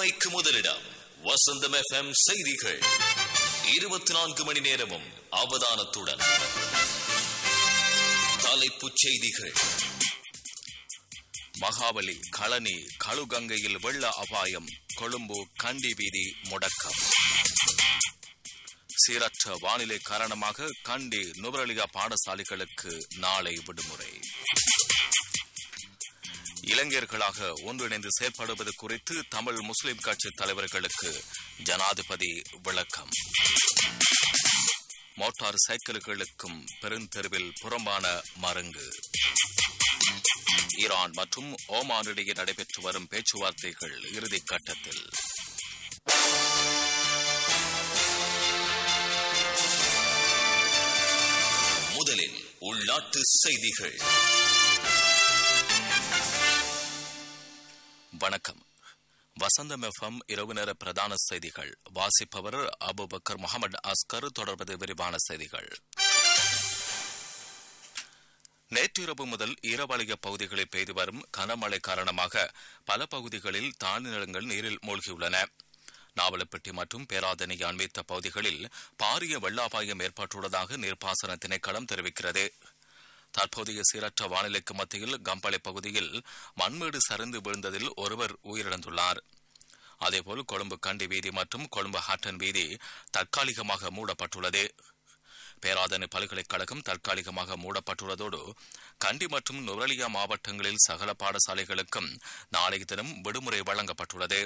உண்மைக்கு முதலிடம் வசந்தம் எஃப்எம் செய்திகள் இருபத்தி நான்கு மணி நேரமும் அவதானத்துடன் தலைப்புச் செய்திகள் மகாபலி களனி களுகங்கையில் வெள்ள அபாயம் கொழும்பு கண்டி வீதி முடக்கம் சீரற்ற வானிலை காரணமாக கண்டி நுவரலியா பாடசாலைகளுக்கு நாளை விடுமுறை இளைஞர்களாக ஒன்றிணைந்து செயற்படுவது குறித்து தமிழ் முஸ்லிம் கட்சி தலைவர்களுக்கு ஜனாதிபதி விளக்கம் மோட்டார் சைக்கிள்களுக்கும் பெருந்தெருவில் புறம்பான மருங்கு ஈரான் மற்றும் ஓமான் இடையே நடைபெற்று வரும் பேச்சுவார்த்தைகள் இறுதிக் கட்டத்தில் முதலில் உள்நாட்டு செய்திகள் வணக்கம் வசந்தம் எஃப்எம் இரவு நேர பிரதான செய்திகள் வாசிப்பவர் அபுபக்கர் முகமது அஸ்கர் தொடர்பது விரிவான செய்திகள் நேற்றிரவு முதல் ஈரவலய பகுதிகளில் பெய்து வரும் கனமழை காரணமாக பல பகுதிகளில் தாழ்நிலங்கள் நிலங்கள் நீரில் மூழ்கியுள்ளன நாவலப்பட்டி மற்றும் பேராதனை அண்மித்த பகுதிகளில் பாரிய வெள்ள அபாயம் ஏற்பட்டுள்ளதாக நீர்ப்பாசன திணைக்களம் தெரிவிக்கிறது தற்போதைய சீரற்ற வானிலைக்கு மத்தியில் கம்பளை பகுதியில் மண்மேடு சரிந்து விழுந்ததில் ஒருவர் உயிரிழந்துள்ளார் அதேபோல் கொழும்பு கண்டி வீதி மற்றும் கொழும்பு ஹாட்டன் வீதி தற்காலிகமாக மூடப்பட்டுள்ளது பேராதனை பல்கலைக்கழகம் தற்காலிகமாக மூடப்பட்டுள்ளதோடு கண்டி மற்றும் நுவரலியா மாவட்டங்களில் சகல பாடசாலைகளுக்கும் நாளைய தினம் விடுமுறை வழங்கப்பட்டுள்ளது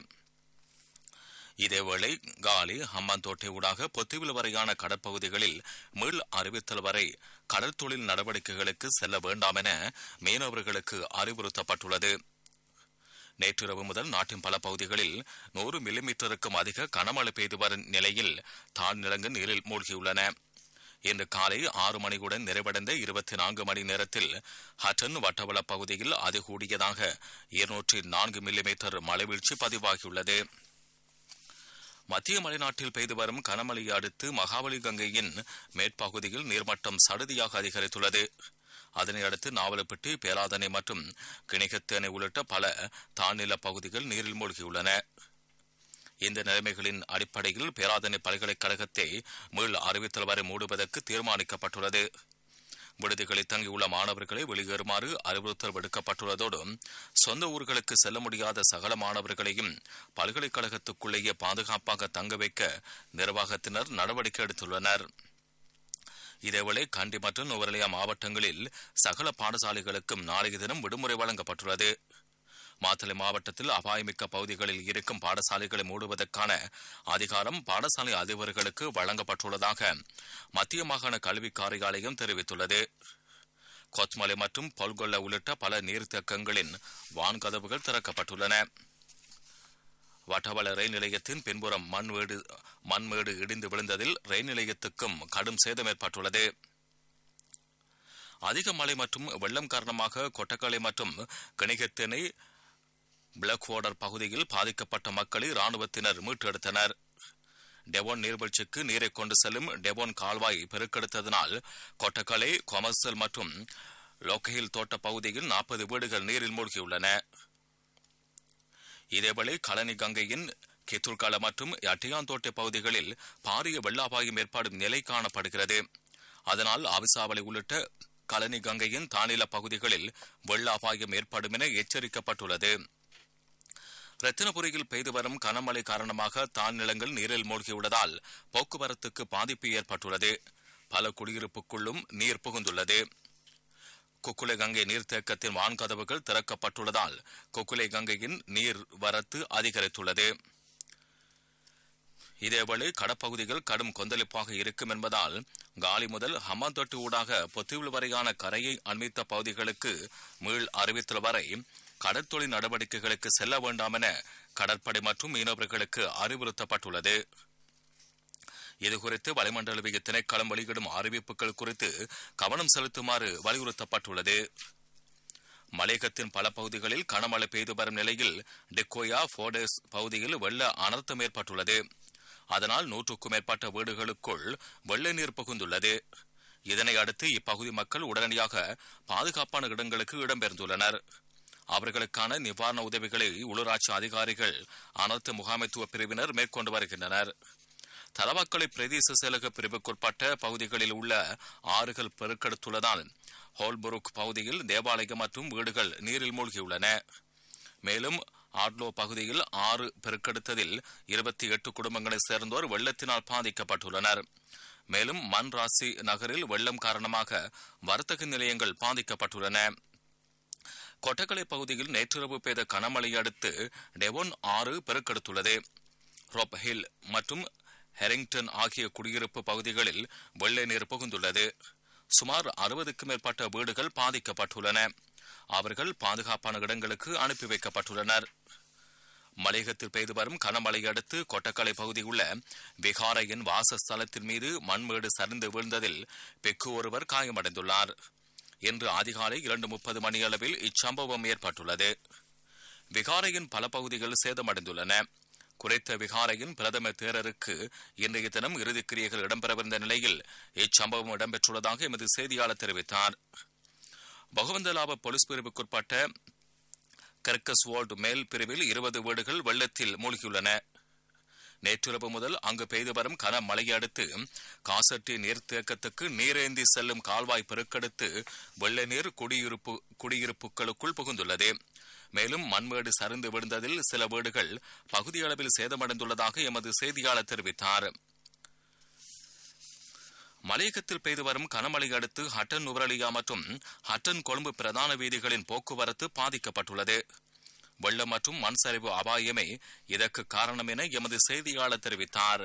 இதேவேளை காலி ஹம்மாந்தோட்டை ஊடாக பொத்துவில் வரையான கடற்பகுதிகளில் மீள் அறிவித்தல் வரை கடல் தொழில் நடவடிக்கைகளுக்கு செல்ல வேண்டாம் என மீனவர்களுக்கு அறிவுறுத்தப்பட்டுள்ளது நேற்றிரவு முதல் நாட்டின் பல பகுதிகளில் நூறு மில்லிமீட்டருக்கும் அதிக கனமழை பெய்து வரும் நிலையில் தாழ்நிலங்கள் நீரில் மூழ்கியுள்ளன இன்று காலை ஆறு மணியுடன் நிறைவடைந்த இருபத்தி நான்கு மணி நேரத்தில் ஹட்டன் வட்டவள பகுதியில் அதிகூடியதாக இருநூற்றி நான்கு மில்லிமீட்டர் மழைவீழ்ச்சி பதிவாகியுள்ளது மத்திய மலைநாட்டில் பெய்து வரும் கனமழையை அடுத்து மகாபலி கங்கையின் மேற்பகுதியில் நீர்மட்டம் சடுதியாக அதிகரித்துள்ளது அதனை அடுத்து நாவலப்பட்டி பேராதனை மற்றும் கிணிகத்தேனை உள்ளிட்ட பல தாழ்நில பகுதிகள் நீரில் மூழ்கியுள்ளன இந்த நிலைமைகளின் அடிப்படையில் பேராதனை பல்கலைக்கழகத்தை மீள் அறிவித்தல் வரை மூடுவதற்கு தீர்மானிக்கப்பட்டுள்ளது விடுதிகளில் தங்கியுள்ள மாணவர்களை வெளியேறுமாறு அறிவுறுத்தல் விடுக்கப்பட்டுள்ளதோடு சொந்த ஊர்களுக்கு செல்ல முடியாத சகல மாணவர்களையும் பல்கலைக்கழகத்துக்குள்ளேயே பாதுகாப்பாக தங்க வைக்க நிர்வாகத்தினர் நடவடிக்கை எடுத்துள்ளனர் இதேவேளை கண்டி மற்றும் நுவரலியா மாவட்டங்களில் சகல பாடசாலைகளுக்கும் நாளைய தினம் விடுமுறை வழங்கப்பட்டுள்ளது மாத்தளை மாவட்டத்தில் அபாயமிக்க பகுதிகளில் இருக்கும் பாடசாலைகளை மூடுவதற்கான அதிகாரம் பாடசாலை அதிபர்களுக்கு வழங்கப்பட்டுள்ளதாக மத்திய மாகாண கல்வி காரியாலயம் தெரிவித்துள்ளது கொத்மலை மற்றும் பொல்கொல்ல உள்ளிட்ட பல நீர்த்தேக்கங்களின் வான்கதவுகள் திறக்கப்பட்டுள்ளன வட்டவள ரயில் நிலையத்தின் பின்புறம் மண்மேடு மண்மேடு இடிந்து விழுந்ததில் ரயில் நிலையத்துக்கும் கடும் சேதம் ஏற்பட்டுள்ளது அதிக மழை மற்றும் வெள்ளம் காரணமாக கொட்டக்காலை மற்றும் கிணிகத்தினை பிளாக் வாட்டர் பகுதியில் பாதிக்கப்பட்ட மக்களை ராணுவத்தினர் மீட்டெடுத்தனர் டெவோன் நீர்வீழ்ச்சிக்கு நீரை கொண்டு செல்லும் டெவோன் கால்வாய் பெருக்கெடுத்ததனால் கொட்டக்கலை கொமர்சல் மற்றும் லோக்கையில் தோட்ட பகுதியில் நாற்பது வீடுகள் நீரில் மூழ்கியுள்ளன இதேவேளை களனி கங்கையின் கித்துர்கால மற்றும் அட்டியாந்தோட்டை பகுதிகளில் பாரிய வெள்ளாபாயம் ஏற்படும் நிலை காணப்படுகிறது அதனால் அவிசாவளை உள்ளிட்ட களனி கங்கையின் தானில பகுதிகளில் வெள்ள அபாயம் ஏற்படும் என எச்சரிக்கப்பட்டுள்ளது ரத்தினபுரியில் பெய்து வரும் கனமழை காரணமாக தான் நிலங்கள் நீரில் மூழ்கியுள்ளதால் போக்குவரத்துக்கு பாதிப்பு ஏற்பட்டுள்ளது பல குடியிருப்புக்குள்ளும் நீர் புகுந்துள்ளது கொக்குலை கங்கை நீர்த்தேக்கத்தின் வான்கதவுகள் திறக்கப்பட்டுள்ளதால் கொக்குலை கங்கையின் நீர் வரத்து அதிகரித்துள்ளது இதேவேளை கடப்பகுதிகள் கடும் கொந்தளிப்பாக இருக்கும் என்பதால் காலி முதல் ஹம்மாந்தொட்டு ஊடாக பொத்தியுள் வரையான கரையை அண்மித்த பகுதிகளுக்கு மீள் அறிவித்தல் வரை கடற்தொழில் நடவடிக்கைகளுக்கு செல்ல வேண்டாம் என கடற்படை மற்றும் மீனவர்களுக்கு அறிவுறுத்தப்பட்டுள்ளது இதுகுறித்து வளிமண்டலவிய திணைக்களம் வெளியிடும் அறிவிப்புகள் குறித்து கவனம் செலுத்துமாறு வலியுறுத்தப்பட்டுள்ளது மலையகத்தின் பல பகுதிகளில் கனமழை பெய்து வரும் நிலையில் டிக்கோயா போர்டேஸ் பகுதியில் வெள்ள அனர்த்தம் ஏற்பட்டுள்ளது அதனால் நூற்றுக்கும் மேற்பட்ட வீடுகளுக்குள் வெள்ள நீர் புகுந்துள்ளது இதனை அடுத்து இப்பகுதி மக்கள் உடனடியாக பாதுகாப்பான இடங்களுக்கு இடம்பெயர்ந்துள்ளனர் அவர்களுக்கான நிவாரண உதவிகளை உள்ளூராட்சி அதிகாரிகள் அனர்த்த முகாமைத்துவ பிரிவினர் மேற்கொண்டு வருகின்றனர் தலவாக்கலை பிரதேச செயலக பிரிவுக்குட்பட்ட பகுதிகளில் உள்ள ஆறுகள் பெருக்கெடுத்துள்ளதால் ஹோல்புருக் பகுதியில் தேவாலயம் மற்றும் வீடுகள் நீரில் மூழ்கியுள்ளன மேலும் ஆட்லோ பகுதியில் ஆறு பெருக்கெடுத்ததில் இருபத்தி எட்டு குடும்பங்களைச் சேர்ந்தோர் வெள்ளத்தினால் பாதிக்கப்பட்டுள்ளனர் மேலும் மன்ராசி நகரில் வெள்ளம் காரணமாக வர்த்தக நிலையங்கள் பாதிக்கப்பட்டுள்ளன கொட்டக்கலை பகுதியில் நேற்றிரவு பெய்த கனமழை அடுத்து டெவோன் ஆறு பெருக்கெடுத்துள்ளது ரோப் ஹில் மற்றும் ஹெரிங்டன் ஆகிய குடியிருப்பு பகுதிகளில் வெள்ள நீர் புகுந்துள்ளது சுமார் அறுபதுக்கும் மேற்பட்ட வீடுகள் பாதிக்கப்பட்டுள்ளன அவர்கள் பாதுகாப்பான இடங்களுக்கு அனுப்பி வைக்கப்பட்டுள்ளனர் மலையகத்தில் பெய்து வரும் கனமழை அடுத்து கொட்டக்கலை பகுதியில் உள்ள விகாரையின் வாசஸ்தலத்தின் மீது மண்மேடு சரிந்து வீழ்ந்ததில் பெக்கு ஒருவர் காயமடைந்துள்ளார் இன்று அதிகாலை இரண்டு முப்பது மணியளவில் இச்சம்பவம் ஏற்பட்டுள்ளது விகாரையின் பல பகுதிகள் சேதமடைந்துள்ளன குறித்த விகாரையின் பிரதம தேரருக்கு இன்றைய தினம் இறுதிக்கிரியைகள் இடம்பெறவிருந்த நிலையில் இச்சம்பவம் இடம்பெற்றுள்ளதாக எமது செய்தியாளர் தெரிவித்தார் பகவந்தலாப போலீஸ் பிரிவுக்குட்பட்ட கர்கஸ்வால்டு மேல் பிரிவில் இருபது வீடுகள் வெள்ளத்தில் மூழ்கியுள்ளன நேற்றிரவு முதல் அங்கு பெய்து வரும் கனமழையை அடுத்து காசட்டி நீர்த்தேக்கத்துக்கு நீரேந்தி செல்லும் கால்வாய் பெருக்கெடுத்து வெள்ள நீர் குடியிருப்பு குடியிருப்புகளுக்குள் புகுந்துள்ளது மேலும் மண்மேடு சரிந்து விழுந்ததில் சில வீடுகள் பகுதியளவில் சேதமடைந்துள்ளதாக எமது செய்தியாளர் தெரிவித்தார் மலையகத்தில் பெய்து வரும் கனமழை அடுத்து ஹட்டன் நுவரலியா மற்றும் ஹட்டன் கொழும்பு பிரதான வீதிகளின் போக்குவரத்து பாதிக்கப்பட்டுள்ளது வெள்ளம் மற்றும் மண் சரிவு அபாயமே இதற்கு காரணம் என எமது செய்தியாளர் தெரிவித்தார்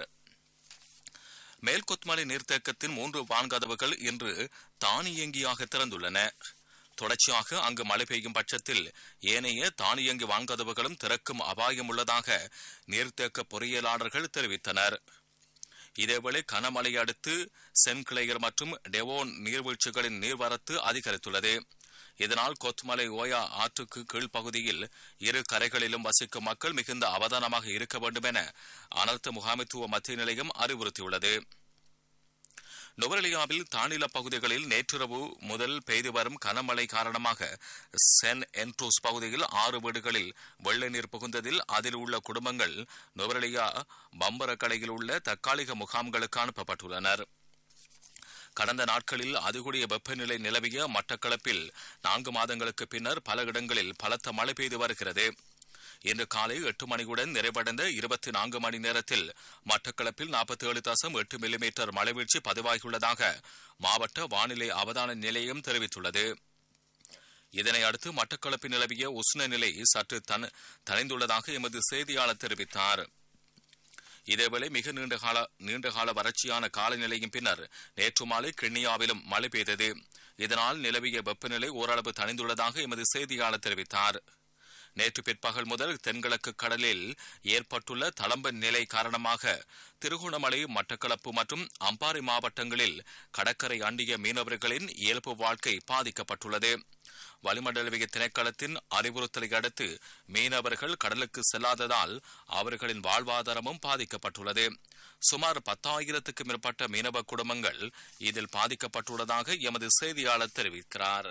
மேல்கொத்மலை நீர்த்தேக்கத்தின் மூன்று வான்கதவுகள் இன்று தானியங்கியாக திறந்துள்ளன தொடர்ச்சியாக அங்கு மழை பெய்யும் பட்சத்தில் ஏனைய தானியங்கி வான்கதவுகளும் திறக்கும் அபாயம் உள்ளதாக நீர்த்தேக்க பொறியியலாளர்கள் தெரிவித்தனர் இதேவேளை கனமழை அடுத்து சென்கிளையர் மற்றும் டெவோன் நீர்வீழ்ச்சிகளின் நீர்வரத்து அதிகரித்துள்ளது இதனால் கொத்மலை ஓயா ஆற்றுக்கு கீழ்ப்பகுதியில் இரு கரைகளிலும் வசிக்கும் மக்கள் மிகுந்த அவதானமாக இருக்க வேண்டும் என அனர்த்த முகாமைத்துவ மத்திய நிலையம் அறிவுறுத்தியுள்ளது நுவரெலியாவில் தானில பகுதிகளில் நேற்றிரவு முதல் பெய்து வரும் கனமழை காரணமாக சென் என்ட்ரூஸ் பகுதியில் ஆறு வீடுகளில் வெள்ள நீர் புகுந்ததில் அதில் உள்ள குடும்பங்கள் நுவரெலியா பம்பரக்கடையில் உள்ள தற்காலிக முகாம்களுக்கு அனுப்பப்பட்டுள்ளனர் கடந்த நாட்களில் அதிகூடிய வெப்பநிலை நிலவிய மட்டக்களப்பில் நான்கு மாதங்களுக்கு பின்னர் பல இடங்களில் பலத்த மழை பெய்து வருகிறது இன்று காலை எட்டு மணியுடன் நிறைவடைந்த இருபத்தி நான்கு மணி நேரத்தில் மட்டக்களப்பில் நாற்பத்தி ஏழு தசம் எட்டு மில்லிமீட்டர் மழைவீழ்ச்சி பதிவாகியுள்ளதாக மாவட்ட வானிலை அவதான நிலையம் தெரிவித்துள்ளது இதனை அடுத்து மட்டக்களப்பில் நிலவிய உஷ்ண நிலை சற்று தன் தணிந்துள்ளதாக எமது செய்தியாளர் தெரிவித்தார் இதேவேளை மிக நீண்டகால நீண்டகால வறட்சியான காலநிலையின் பின்னர் நேற்று மாலை கிண்ணியாவிலும் மழை பெய்தது இதனால் நிலவிய வெப்பநிலை ஓரளவு தணிந்துள்ளதாக எமது செய்தியாளர் தெரிவித்தார் நேற்று பிற்பகல் முதல் தென்கிழக்கு கடலில் ஏற்பட்டுள்ள தளம்ப நிலை காரணமாக திருகோணமலை மட்டக்களப்பு மற்றும் அம்பாறை மாவட்டங்களில் கடற்கரை அண்டிய மீனவர்களின் இயல்பு வாழ்க்கை பாதிக்கப்பட்டுள்ளது வளிமண்டலவிய திணைக்களத்தின் அறிவுறுத்தலை அடுத்து மீனவர்கள் கடலுக்கு செல்லாததால் அவர்களின் வாழ்வாதாரமும் பாதிக்கப்பட்டுள்ளது சுமார் பத்தாயிரத்துக்கும் மேற்பட்ட மீனவ குடும்பங்கள் இதில் பாதிக்கப்பட்டுள்ளதாக எமது செய்தியாளர் தெரிவிக்கிறார்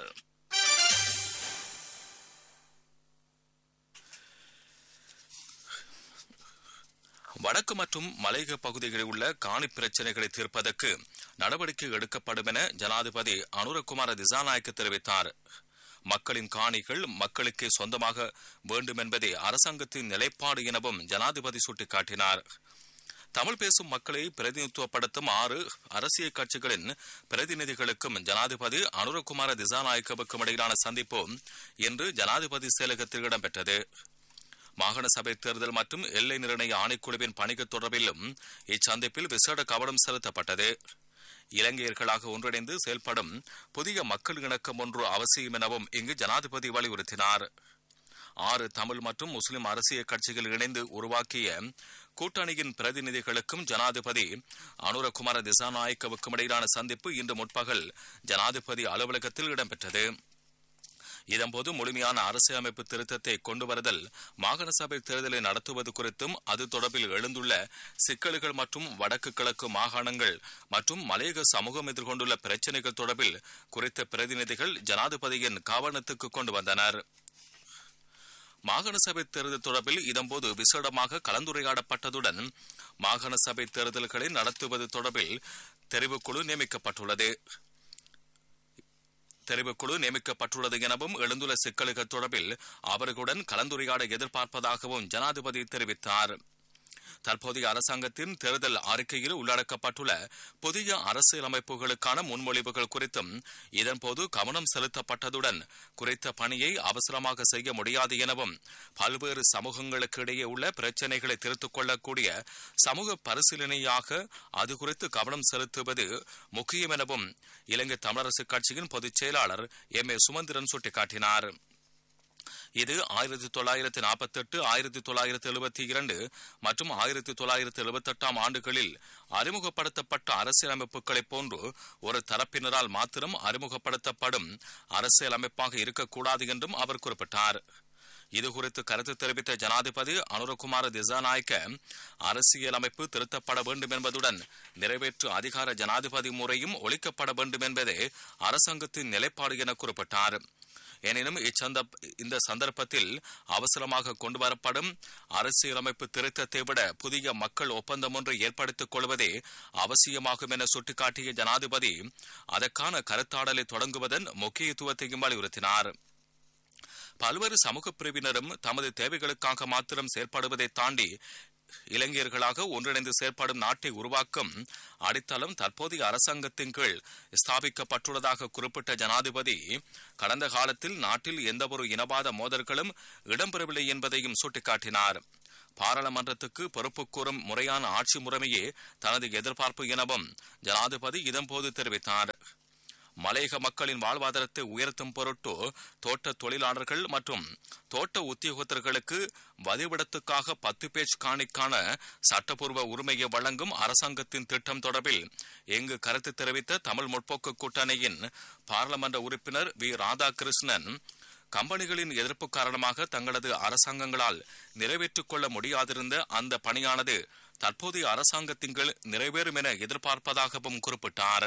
வடக்கு மற்றும் மலையக பகுதிகளில் உள்ள காணி பிரச்சினைகளை தீர்ப்பதற்கு நடவடிக்கை எடுக்கப்படும் என ஜனாதிபதி அனுரகுமார திசாநாயக்க தெரிவித்தார் மக்களின் காணிகள் மக்களுக்கே சொந்தமாக வேண்டும் என்பதே அரசாங்கத்தின் நிலைப்பாடு எனவும் ஜனாதிபதி சுட்டிக்காட்டினார் தமிழ் பேசும் மக்களை பிரதிநிதித்துவப்படுத்தும் ஆறு அரசியல் கட்சிகளின் பிரதிநிதிகளுக்கும் ஜனாதிபதி அனுரகுமார திசாநாயக்கவுக்கும் இடையிலான சந்திப்பு இன்று ஜனாதிபதி செயலகத்தில் இடம்பெற்றது மாகாண சபை தேர்தல் மற்றும் எல்லை நிர்ணய ஆணைக்குழுவின் பணிகள் தொடர்பிலும் இச்சந்திப்பில் விசேட கவனம் செலுத்தப்பட்டது இலங்கையர்களாக ஒன்றிணைந்து செயல்படும் புதிய மக்கள் இணக்கம் ஒன்று அவசியம் எனவும் இங்கு ஜனாதிபதி வலியுறுத்தினார் ஆறு தமிழ் மற்றும் முஸ்லிம் அரசியல் கட்சிகள் இணைந்து உருவாக்கிய கூட்டணியின் பிரதிநிதிகளுக்கும் ஜனாதிபதி அனுரகுமார திசாநாயக்கவுக்கும் இடையிலான சந்திப்பு இன்று முற்பகல் ஜனாதிபதி அலுவலகத்தில் இடம்பெற்றது இதன்போது முழுமையான அரசியலமைப்பு திருத்தத்தை கொண்டு வருதல் மாகாண சபை தேர்தலை நடத்துவது குறித்தும் அது தொடர்பில் எழுந்துள்ள சிக்கல்கள் மற்றும் வடக்கு கிழக்கு மாகாணங்கள் மற்றும் மலையக சமூகம் எதிர்கொண்டுள்ள பிரச்சினைகள் தொடர்பில் குறித்த பிரதிநிதிகள் ஜனாதிபதியின் கவனத்துக்கு கொண்டு வந்தனர் மாகாண சபை தேர்தல் தொடர்பில் இதன்போது விசேடமாக கலந்துரையாடப்பட்டதுடன் மாகாண சபை தேர்தல்களை நடத்துவது தொடர்பில் தெரிவுக்குழு நியமிக்கப்பட்டுள்ளது தெரிவுக்குழு நியமிக்கப்பட்டுள்ளது எனவும் எழுந்துள்ள சிக்கல்கள் தொடர்பில் அவர்களுடன் கலந்துரையாட எதிர்பார்ப்பதாகவும் ஜனாதிபதி தெரிவித்தார் தற்போதைய அரசாங்கத்தின் தேர்தல் அறிக்கையில் உள்ளடக்கப்பட்டுள்ள புதிய அரசியலமைப்புகளுக்கான முன்மொழிவுகள் குறித்தும் இதன்போது கவனம் செலுத்தப்பட்டதுடன் குறித்த பணியை அவசரமாக செய்ய முடியாது எனவும் பல்வேறு சமூகங்களுக்கு இடையே உள்ள பிரச்சினைகளை திருத்துக் கொள்ளக்கூடிய சமூக பரிசீலனையாக அது குறித்து கவனம் செலுத்துவது முக்கியம் எனவும் இலங்கை தமிழரசு கட்சியின் பொதுச் செயலாளர் எம் ஏ சுமந்திரன் சுட்டிக்காட்டினார் இது ஆயிரத்தி தொள்ளாயிரத்தி நாற்பத்தி எட்டு ஆயிரத்தி தொள்ளாயிரத்தி எழுபத்தி இரண்டு மற்றும் ஆயிரத்தி தொள்ளாயிரத்தி எழுபத்தி எட்டாம் ஆண்டுகளில் அறிமுகப்படுத்தப்பட்ட அரசியலமைப்புகளைப் போன்று ஒரு தரப்பினரால் மாத்திரம் அறிமுகப்படுத்தப்படும் அரசியலமைப்பாக இருக்கக்கூடாது என்றும் அவர் குறிப்பிட்டார் இதுகுறித்து கருத்து தெரிவித்த ஜனாதிபதி அனுரகுமார திசாநாயக்க அரசியலமைப்பு திருத்தப்பட வேண்டும் என்பதுடன் நிறைவேற்று அதிகார ஜனாதிபதி முறையும் ஒழிக்கப்பட வேண்டும் என்பதே அரசாங்கத்தின் நிலைப்பாடு என குறிப்பிட்டார் எனினும் இச்சந்த இந்த சந்தர்ப்பத்தில் அவசரமாக கொண்டுவரப்படும் அரசியலமைப்பு திருத்தத்தை விட புதிய மக்கள் ஒப்பந்தம் ஒன்றை ஏற்படுத்திக் கொள்வதே அவசியமாகும் என சுட்டிக்காட்டிய ஜனாதிபதி அதற்கான கருத்தாடலை தொடங்குவதன் முக்கியத்துவத்தையும் வலியுறுத்தினார் பல்வேறு சமூக பிரிவினரும் தமது தேவைகளுக்காக மாத்திரம் செயற்படுவதை தாண்டி இளைஞர்களாக ஒன்றிணைந்து செயற்படும் நாட்டை உருவாக்கும் அடித்தளம் தற்போதைய அரசாங்கத்தின் கீழ் ஸ்தாபிக்கப்பட்டுள்ளதாக குறிப்பிட்ட ஜனாதிபதி கடந்த காலத்தில் நாட்டில் எந்தவொரு இனவாத மோதல்களும் இடம்பெறவில்லை என்பதையும் சுட்டிக்காட்டினார் பாராளுமன்றத்துக்கு பொறுப்பு கூறும் முறையான ஆட்சி முறைமையே தனது எதிர்பார்ப்பு எனவும் ஜனாதிபதி இதன்போது தெரிவித்தார் மலையக மக்களின் வாழ்வாதாரத்தை உயர்த்தும் பொருட்டு தோட்ட தொழிலாளர்கள் மற்றும் தோட்ட உத்தியோகத்தர்களுக்கு வதிவிடத்துக்காக பத்து பேஜ் காணிக்கான சட்டப்பூர்வ உரிமையை வழங்கும் அரசாங்கத்தின் திட்டம் தொடர்பில் இங்கு கருத்து தெரிவித்த தமிழ் முற்போக்கு கூட்டணியின் பாராளுமன்ற உறுப்பினர் வி ராதாகிருஷ்ணன் கம்பெனிகளின் எதிர்ப்பு காரணமாக தங்களது அரசாங்கங்களால் நிறைவேற்றிக் கொள்ள முடியாதிருந்த அந்த பணியானது தற்போதைய அரசாங்கத்தின் கீழ் நிறைவேறும் என எதிர்பார்ப்பதாகவும் குறிப்பிட்டார்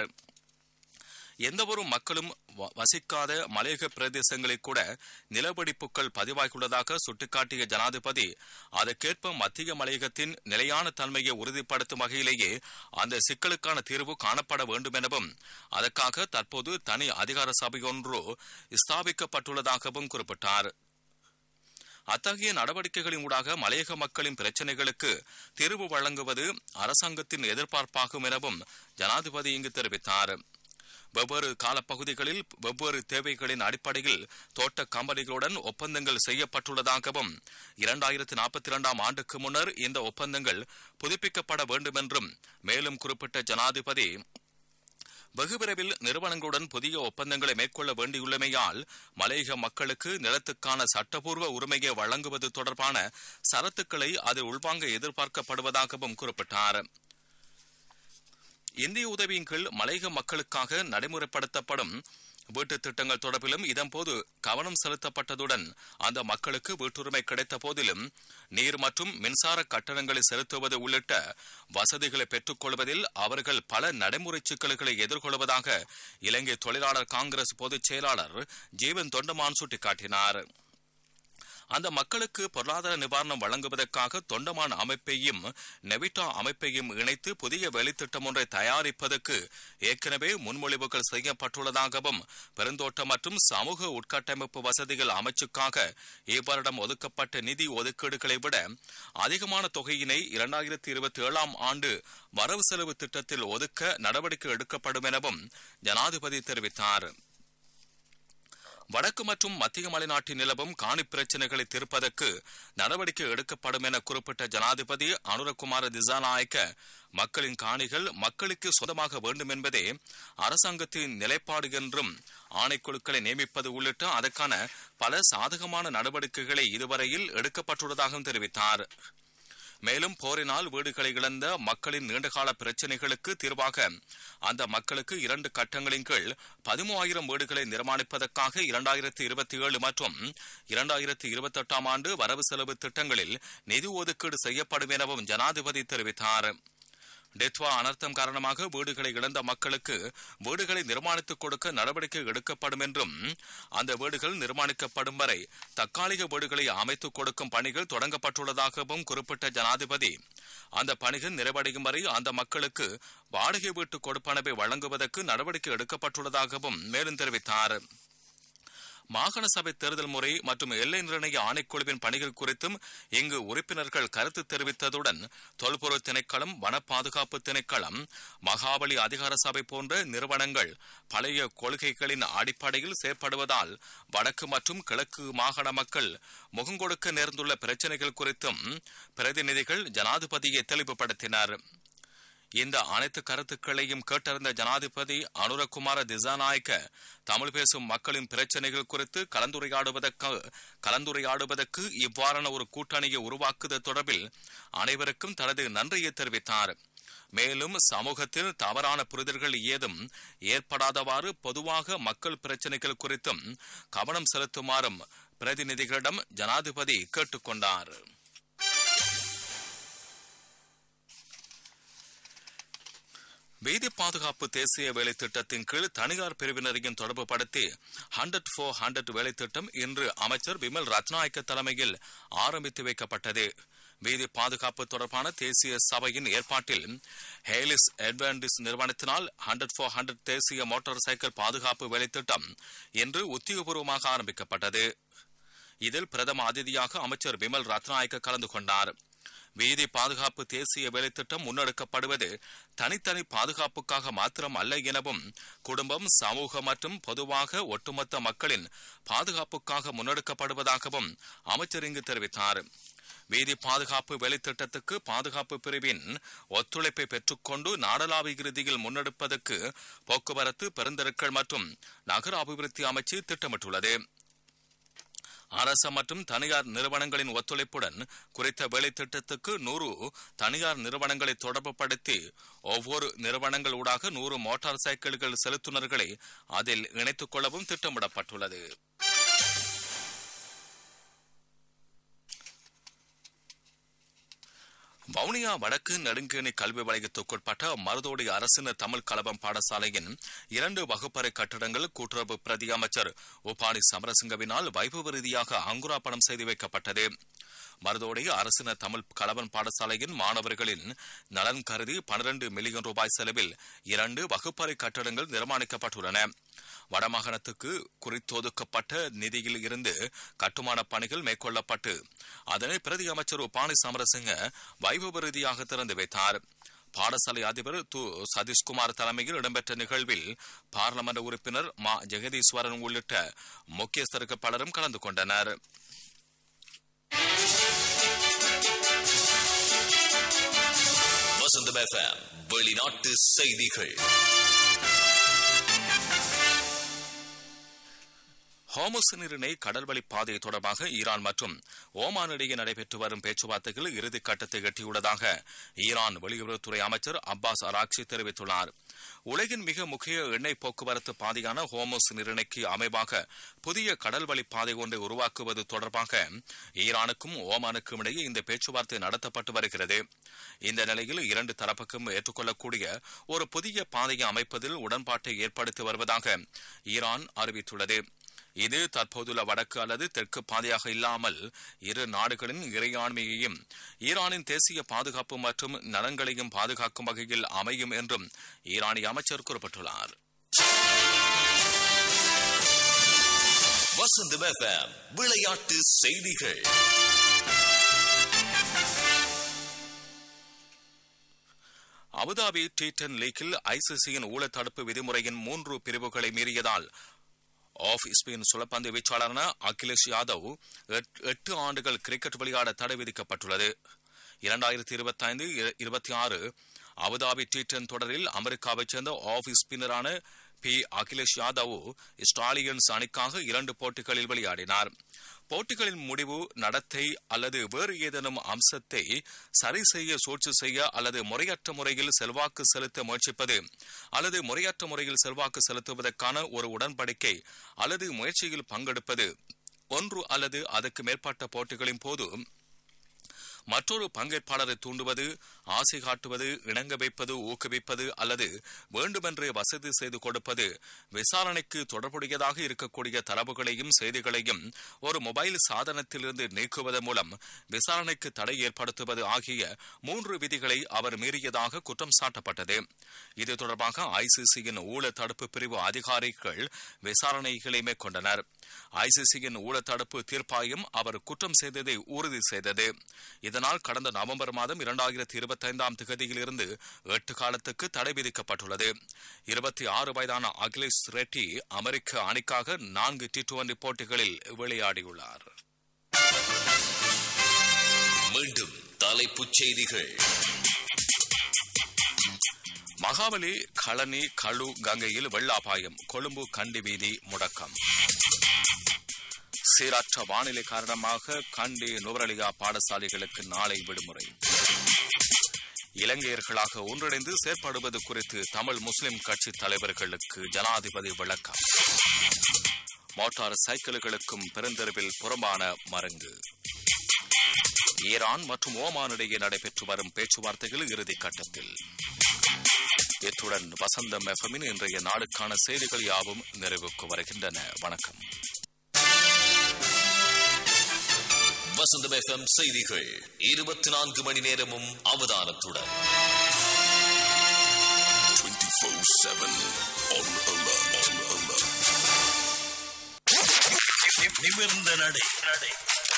எந்தவொரு மக்களும் வசிக்காத மலையக பிரதேசங்களில் கூட நிலவடிப்புகள் பதிவாகியுள்ளதாக சுட்டிக்காட்டிய ஜனாதிபதி அதற்கேற்ப மத்திய மலையகத்தின் நிலையான தன்மையை உறுதிப்படுத்தும் வகையிலேயே அந்த சிக்கலுக்கான தீர்வு காணப்பட வேண்டும் எனவும் அதற்காக தற்போது தனி அதிகார சபை ஒன்று ஸ்தாபிக்கப்பட்டுள்ளதாகவும் குறிப்பிட்டார் அத்தகைய நடவடிக்கைகளின் ஊடாக மலையக மக்களின் பிரச்சினைகளுக்கு தீர்வு வழங்குவது அரசாங்கத்தின் எதிர்பார்ப்பாகும் எனவும் ஜனாதிபதி இங்கு தெரிவித்தார் வெவ்வேறு காலப்பகுதிகளில் வெவ்வேறு தேவைகளின் அடிப்படையில் தோட்ட கம்பெனிகளுடன் ஒப்பந்தங்கள் செய்யப்பட்டுள்ளதாகவும் இரண்டாயிரத்தி நாற்பத்தி இரண்டாம் ஆண்டுக்கு முன்னர் இந்த ஒப்பந்தங்கள் புதுப்பிக்கப்பட வேண்டும் என்றும் மேலும் குறிப்பிட்ட ஜனாதிபதி வெகு விரைவில் நிறுவனங்களுடன் புதிய ஒப்பந்தங்களை மேற்கொள்ள வேண்டியுள்ளமையால் மலையக மக்களுக்கு நிலத்துக்கான சட்டப்பூர்வ உரிமையை வழங்குவது தொடர்பான சரத்துக்களை அதில் உள்வாங்க எதிர்பார்க்கப்படுவதாகவும் குறிப்பிட்டார் இந்திய உதவியின் கீழ் மலையக மக்களுக்காக நடைமுறைப்படுத்தப்படும் வீட்டு திட்டங்கள் தொடர்பிலும் இதன்போது கவனம் செலுத்தப்பட்டதுடன் அந்த மக்களுக்கு வீட்டுரிமை கிடைத்த போதிலும் நீர் மற்றும் மின்சார கட்டணங்களை செலுத்துவது உள்ளிட்ட வசதிகளை பெற்றுக் கொள்வதில் அவர்கள் பல நடைமுறை சிக்கல்களை எதிர்கொள்வதாக இலங்கை தொழிலாளர் காங்கிரஸ் பொதுச் செயலாளர் ஜீவன் தொண்டமான் சுட்டிக்காட்டினார் அந்த மக்களுக்கு பொருளாதார நிவாரணம் வழங்குவதற்காக தொண்டமான் அமைப்பையும் நெவிட்டா அமைப்பையும் இணைத்து புதிய வேலைத்திட்டம் ஒன்றை தயாரிப்பதற்கு ஏற்கனவே முன்மொழிவுகள் செய்யப்பட்டுள்ளதாகவும் பெருந்தோட்டம் மற்றும் சமூக உட்கட்டமைப்பு வசதிகள் அமைச்சுக்காக இவ்வருடம் ஒதுக்கப்பட்ட நிதி ஒதுக்கீடுகளை விட அதிகமான தொகையினை இரண்டாயிரத்தி இருபத்தி ஏழாம் ஆண்டு வரவு செலவு திட்டத்தில் ஒதுக்க நடவடிக்கை எடுக்கப்படும் எனவும் ஜனாதிபதி தெரிவித்தார் வடக்கு மற்றும் மத்திய மலைநாட்டில் நிலவும் காணி பிரச்சினைகளை தீர்ப்பதற்கு நடவடிக்கை எடுக்கப்படும் என குறிப்பிட்ட ஜனாதிபதி அனுரகுமார திசாநாயக்க மக்களின் காணிகள் மக்களுக்கு சொந்தமாக வேண்டும் என்பதே அரசாங்கத்தின் நிலைப்பாடு என்றும் ஆணைக்குழுக்களை நியமிப்பது உள்ளிட்ட அதற்கான பல சாதகமான நடவடிக்கைகளை இதுவரையில் எடுக்கப்பட்டுள்ளதாகவும் தெரிவித்தார் மேலும் போரினால் வீடுகளை இழந்த மக்களின் நீண்டகால பிரச்சினைகளுக்கு தீர்வாக அந்த மக்களுக்கு இரண்டு கட்டங்களின் கீழ் பதிமூவாயிரம் வீடுகளை நிர்மாணிப்பதற்காக இரண்டாயிரத்தி இருபத்தி ஏழு மற்றும் இரண்டாயிரத்தி இருபத்தி எட்டாம் ஆண்டு வரவு செலவு திட்டங்களில் நிதி ஒதுக்கீடு செய்யப்படும் எனவும் ஜனாதிபதி தெரிவித்தார் டெத்வா அனர்த்தம் காரணமாக வீடுகளை இழந்த மக்களுக்கு வீடுகளை நிர்மாணித்துக் கொடுக்க நடவடிக்கை எடுக்கப்படும் என்றும் அந்த வீடுகள் நிர்மாணிக்கப்படும் வரை தற்காலிக வீடுகளை அமைத்துக் கொடுக்கும் பணிகள் தொடங்கப்பட்டுள்ளதாகவும் குறிப்பிட்ட ஜனாதிபதி அந்த பணிகள் நிறைவடையும் வரை அந்த மக்களுக்கு வாடகை வீட்டு கொடுப்பனவை வழங்குவதற்கு நடவடிக்கை எடுக்கப்பட்டுள்ளதாகவும் மேலும் தெரிவித்தார் மாகாண சபை தேர்தல் முறை மற்றும் எல்லை நிர்ணய ஆணைக்குழுவின் பணிகள் குறித்தும் இங்கு உறுப்பினர்கள் கருத்து தெரிவித்ததுடன் தொல்பொருள் திணைக்களம் வன பாதுகாப்பு திணைக்களம் மகாபலி அதிகார சபை போன்ற நிறுவனங்கள் பழைய கொள்கைகளின் அடிப்படையில் செயற்படுவதால் வடக்கு மற்றும் கிழக்கு மாகாண மக்கள் முகங்கொடுக்க நேர்ந்துள்ள பிரச்சினைகள் குறித்தும் பிரதிநிதிகள் ஜனாதிபதியை தெளிவுபடுத்தினர் இந்த அனைத்து கருத்துக்களையும் கேட்டறிந்த ஜனாதிபதி அனுரகுமார திசாநாயக்க தமிழ் பேசும் மக்களின் பிரச்சனைகள் குறித்து கலந்துரையாடுவதற்கு கலந்துரையாடுவதற்கு இவ்வாறான ஒரு கூட்டணியை உருவாக்குதல் தொடர்பில் அனைவருக்கும் தனது நன்றியை தெரிவித்தார் மேலும் சமூகத்தில் தவறான புரிதல்கள் ஏதும் ஏற்படாதவாறு பொதுவாக மக்கள் பிரச்சனைகள் குறித்தும் கவனம் செலுத்துமாறும் பிரதிநிதிகளிடம் ஜனாதிபதி கேட்டுக்கொண்டார் வீதி பாதுகாப்பு தேசிய வேலை திட்டத்தின் கீழ் தனியார் பிரிவினரையும் தொடர்புபடுத்தி ஹண்ட்ரட் ஃபோர் ஹண்ட்ரட் வேலை திட்டம் இன்று அமைச்சர் விமல் ரத்நாயக்க தலைமையில் ஆரம்பித்து வைக்கப்பட்டது வீதி பாதுகாப்பு தொடர்பான தேசிய சபையின் ஏற்பாட்டில் ஹேலிஸ் அட்வான்டிஸ் நிறுவனத்தினால் ஹண்ட்ரட் ஃபோர் ஹண்ட்ரட் தேசிய மோட்டார் சைக்கிள் பாதுகாப்பு வேலை திட்டம் இன்று உத்தியோகபூர்வமாக ஆரம்பிக்கப்பட்டது இதில் பிரதம அதிதியாக அமைச்சர் விமல் ரத்நாயக்க கலந்து கொண்டார் வீதி பாதுகாப்பு தேசிய வேலைத்திட்டம் முன்னெடுக்கப்படுவது தனித்தனி பாதுகாப்புக்காக மாத்திரம் அல்ல எனவும் குடும்பம் சமூக மற்றும் பொதுவாக ஒட்டுமொத்த மக்களின் பாதுகாப்புக்காக முன்னெடுக்கப்படுவதாகவும் அமைச்சர் இங்கு தெரிவித்தார் வீதி பாதுகாப்பு வேலைத்திட்டத்துக்கு பாதுகாப்பு பிரிவின் ஒத்துழைப்பை பெற்றுக்கொண்டு நாடளாவிய ரீதியில் முன்னெடுப்பதற்கு போக்குவரத்து பெருந்தெருக்கள் மற்றும் நகர அபிவிருத்தி அமைச்சு திட்டமிட்டுள்ளது அரசு மற்றும் தனியார் நிறுவனங்களின் ஒத்துழைப்புடன் குறித்த வேலை திட்டத்துக்கு நூறு தனியார் நிறுவனங்களை தொடர்புபடுத்தி ஒவ்வொரு நிறுவனங்கள் ஊடாக நூறு மோட்டார் சைக்கிள்கள் செலுத்துனர்களை அதில் இணைத்துக் கொள்ளவும் திட்டமிடப்பட்டுள்ளது வவுனியா வடக்கு நெடுங்கேணி கல்வி வலயத்துக்குட்பட்ட மருதோடி அரசினர் தமிழ் கலவம் பாடசாலையின் இரண்டு வகுப்பறை கட்டடங்கள் கூட்டுறவு பிரதி அமைச்சர் உபானி சமரசிங்கவினால் வைபவ ரீதியாக அங்குராப்பணம் செய்து வைக்கப்பட்டது மருதோடி அரசினர் தமிழ் கலவன் பாடசாலையின் மாணவர்களின் நலன் கருதி பனிரண்டு மில்லியன் ரூபாய் செலவில் இரண்டு வகுப்பறை கட்டடங்கள் நிர்மாணிக்கப்பட்டுள்ளன வடமாகாணத்துக்கு குறித்தொதுக்கப்பட்ட நிதியில் இருந்து கட்டுமான பணிகள் மேற்கொள்ளப்பட்டு அதனை பிரதி அமைச்சர் உபானி சமரசிங்க வைபவ ரீதியாக திறந்து வைத்தார் பாடசாலை அதிபர் து சதீஷ்குமார் தலைமையில் இடம்பெற்ற நிகழ்வில் பார்லமெண்ட் உறுப்பினர் மா ஜெகதீஸ்வரன் உள்ளிட்ட முக்கியஸ்தர்கள் பலரும் கலந்து கொண்டனர் வசந்தம் எஃப்எம் வெளிநாட்டு செய்திகள் ஹோமஸ் நீரிணை கடல்வழி பாதை தொடர்பாக ஈரான் மற்றும் ஓமான் இடையே நடைபெற்று வரும் பேச்சுவார்த்தைகள் இறுதிக் கட்டத்தை எட்டியுள்ளதாக ஈரான் வெளியுறவுத்துறை அமைச்சர் அப்பாஸ் அராக்சி தெரிவித்துள்ளார் உலகின் மிக முக்கிய எண்ணெய் போக்குவரத்து பாதையான ஹோமஸ் நீரிணைக்கு அமைவாக புதிய கடல்வழி பாதை ஒன்றை உருவாக்குவது தொடர்பாக ஈரானுக்கும் ஓமானுக்கும் இடையே இந்த பேச்சுவார்த்தை நடத்தப்பட்டு வருகிறது இந்த நிலையில் இரண்டு தரப்புக்கும் ஏற்றுக்கொள்ளக்கூடிய ஒரு புதிய பாதையை அமைப்பதில் உடன்பாட்டை ஏற்படுத்தி வருவதாக ஈரான் அறிவித்துள்ளது இது தற்போதுள்ள வடக்கு அல்லது தெற்கு பாதையாக இல்லாமல் இரு நாடுகளின் இறையாண்மையையும் ஈரானின் தேசிய பாதுகாப்பு மற்றும் நலன்களையும் பாதுகாக்கும் வகையில் அமையும் என்றும் ஈரானிய அமைச்சர் குறிப்பிட்டுள்ளார் வசந்தம் எஃப்எம் விளையாட்டு செய்திகள் அபுதாபி டி டென் லீக்கில் ஐசிசியின் ஊழல் தடுப்பு விதிமுறையின் மூன்று பிரிவுகளை மீறியதால் ஆஃப் ஸ்பின் சுழப்பந்து வீச்சாளரான அகிலேஷ் யாதவ் எட்டு ஆண்டுகள் கிரிக்கெட் விளையாட தடை விதிக்கப்பட்டுள்ளது இரண்டாயிரத்தி இருபத்தி ஐந்து இருபத்தி ஆறு அபுதாபி டி டென் தொடரில் அமெரிக்காவைச் சேர்ந்த ஆஃப் ஸ்பின்னரான பி அகிலேஷ் யாதவ் ஸ்டாலியன்ஸ் அணிக்காக இரண்டு போட்டிகளில் விளையாடினார் போட்டிகளின் முடிவு நடத்தை அல்லது வேறு ஏதேனும் அம்சத்தை சரி செய்ய சூழ்ச்சி செய்ய அல்லது முறையற்ற முறையில் செல்வாக்கு செலுத்த முயற்சிப்பது அல்லது முறையற்ற முறையில் செல்வாக்கு செலுத்துவதற்கான ஒரு உடன்படிக்கை அல்லது முயற்சியில் பங்கெடுப்பது ஒன்று அல்லது அதற்கு மேற்பட்ட போட்டிகளின் போது மற்றொரு பங்கேற்பாளரை தூண்டுவது ஆசை காட்டுவது இணங்க வைப்பது ஊக்குவிப்பது அல்லது வேண்டுமென்றே வசதி செய்து கொடுப்பது விசாரணைக்கு தொடர்புடையதாக இருக்கக்கூடிய தரவுகளையும் செய்திகளையும் ஒரு மொபைல் சாதனத்திலிருந்து நீக்குவதன் மூலம் விசாரணைக்கு தடை ஏற்படுத்துவது ஆகிய மூன்று விதிகளை அவர் மீறியதாக குற்றம் சாட்டப்பட்டது இது தொடர்பாக ஐசிசியின் ஊழல் தடுப்பு பிரிவு அதிகாரிகள் விசாரணைகளை மேற்கொண்டனர் ஐசிசியின் ஊழல் தடுப்பு தீர்ப்பாயம் அவர் குற்றம் செய்ததை உறுதி செய்தது இதனால் கடந்த நவம்பர் மாதம் இரண்டாயிரத்தி இருபத்தி ஐந்தாம் திகதியிலிருந்து எட்டு காலத்துக்கு தடை விதிக்கப்பட்டுள்ளது இருபத்தி ஆறு வயதான அகிலேஷ் ரெட்டி அமெரிக்க அணிக்காக நான்கு டி டுவெண்டி போட்டிகளில் விளையாடியுள்ளார் மீண்டும் தலைப்புச் செய்திகள் மகாபலி களனி களு கங்கையில் வெள்ளாபாயம் கொழும்பு கண்டி வீதி முடக்கம் சீரற்ற வானிலை காரணமாக கண்டி நுவரலியா பாடசாலைகளுக்கு நாளை விடுமுறை இலங்கையர்களாக ஒன்றிணைந்து செயற்படுவது குறித்து தமிழ் முஸ்லிம் கட்சி தலைவர்களுக்கு ஜனாதிபதி விளக்கம் மோட்டார் சைக்கிள்களுக்கும் பெருந்தெருவில் புறம்பான மருங்கு ஈரான் மற்றும் ஓமான் இடையே நடைபெற்று வரும் பேச்சுவார்த்தைகள் இறுதி கட்டத்தில் இத்துடன் வசந்தம் எஃப்எம்மின் இன்றைய நாளுக்கான செய்திகள் யாவும் நிறைவுக்கு வருகின்றன வணக்கம் வசந்தம் எஃப்எம் செய்திகள் இருபத்தி நான்கு மணி நேரமும் அவதானத்துடன் நிமிர்ந்த நடை